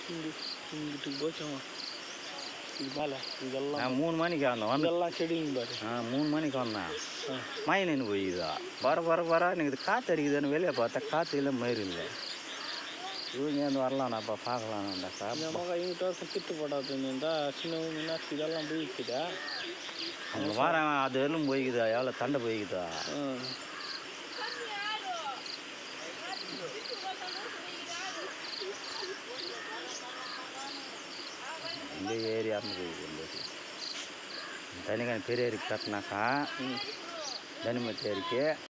இங்கு இங்கிட்டு போச்சோம் இது மேலே இதெல்லாம் நான் மூணு மணிக்கு வந்தேன் வந்து இதெல்லாம் செடிங்க பாரு ஆ மூணு மணிக்கு வந்தேன் ஆ. மழை நின்று போயிதா வர வர வர எனக்கு இது காற்று அடிக்குதுன்னு வெளியே பார்த்தா காற்று இல்லை மயிர் இல்லை இவங்க வந்து வரலாம்டாப்பா பார்க்கலாம்டாக்கா இந்த மகன் இங்கிட்ட வரைக்கும் திட்டு போடாது இருந்தா சின்ன மீனாட்சி இதெல்லாம் போயிக்குதா அங்கே வரேன் அது எல்லாம் போய்க்குதா எவ்வளோ தண்டை போய்க்குதா இந்த ஏரியான்னு போய்க்குது தனிக்கான பெரிய ஏரிக்கு கட்டினாக்கா தனிமத்தி ஏரிக்கு